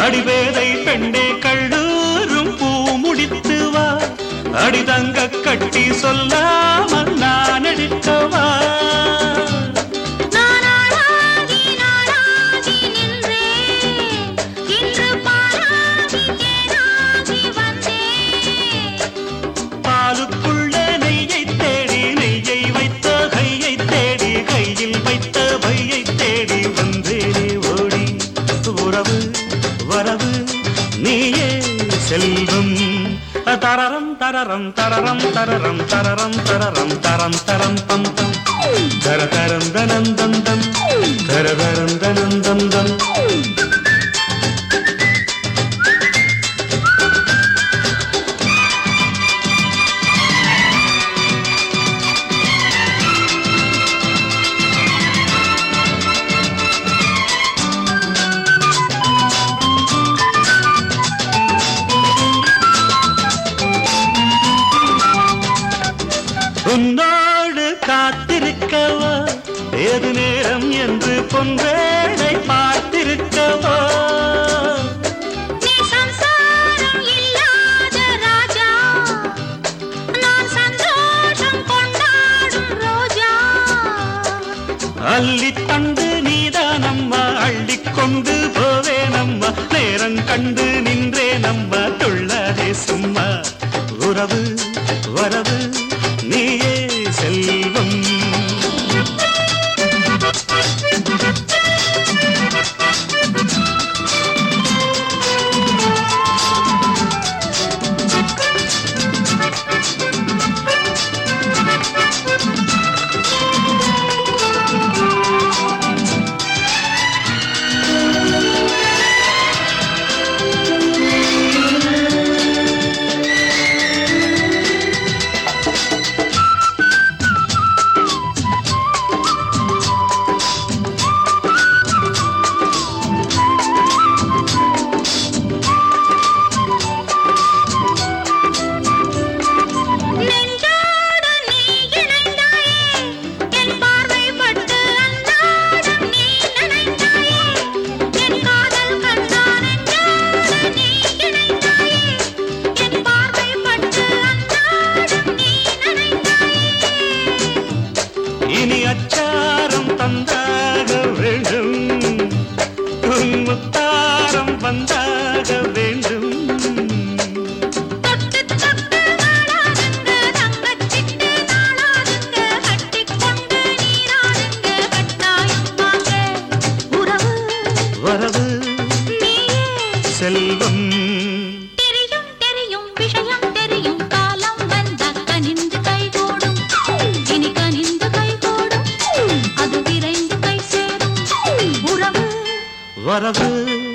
அடிவேதை பெண்ணே கள்ளூரும் பூ முடித்து வா அடிதங்க கட்டி சொல்லாமல் நான் எடுக்கவா நானாளாகி நாளாகி நின்றேன் இன்று பாலாகி தேனாகி வந்தேன் பாலுக்குள்ள நெய்யை தேடி நெய்யை வைத்த கையை தேடி கையில் வைத்த பையை தேடி வந்தேனே ஓடி உறவு வரவு நீயே செல்வம் தரரம் தரரம் தரரம் தரரம் தரரம் தரரம் தரம் தரம் பம் பம் தர தரம் தனம் தம் தம் தர தரம் தனம் தம் தம் உன்னோடு காத்திருக்கவா ஏது நேரம் என்று பொன்வேளை பார்த்திருக்கவா நீ சம்சாரம் இல்லாத ராஜா நான் சந்தோஷம் கொண்டாடும் ரோஜா அள்ளித் தந்து நீதானம்மா அள்ளிக்கொண்டு போவேனம்மா நேரம் கண்டு நின்றேனம்மா துள்ளதே சும்மா உறவு வரவு நீயே செல்வம் நெஞ்சோடு நீ இணைந்தாயே என் பார்வை பட்டு அன்னாடம் நீ நினைத்தாயே என் காதல் கண்ணா நெஞ்சோடு நீ இணைந்தாயே என் பார்வை பட்டு அன்னாடம் நீ நினைத்தாயே இனி அச்சாரம் தந்தாக வேண்டும் உன் முத்தாரம் வந்தாக வேண்டும் தொட்டு தொட்டு நாளாதுங்க தங்கச்சிட்டு நாளாதுங்க கட்டிக்கொண்டு நீராடுங்க கட்டாயம் வாங்க உறவு வரவு நீயே செல்வம் தெரியும் தெரியும் விஷயம் தெரியும் காலம் வந்த கனிந்து கைகூடும் இனி கனிந்து கைகூடும் அது விரைந்து கை சேரும் உறவு வரவு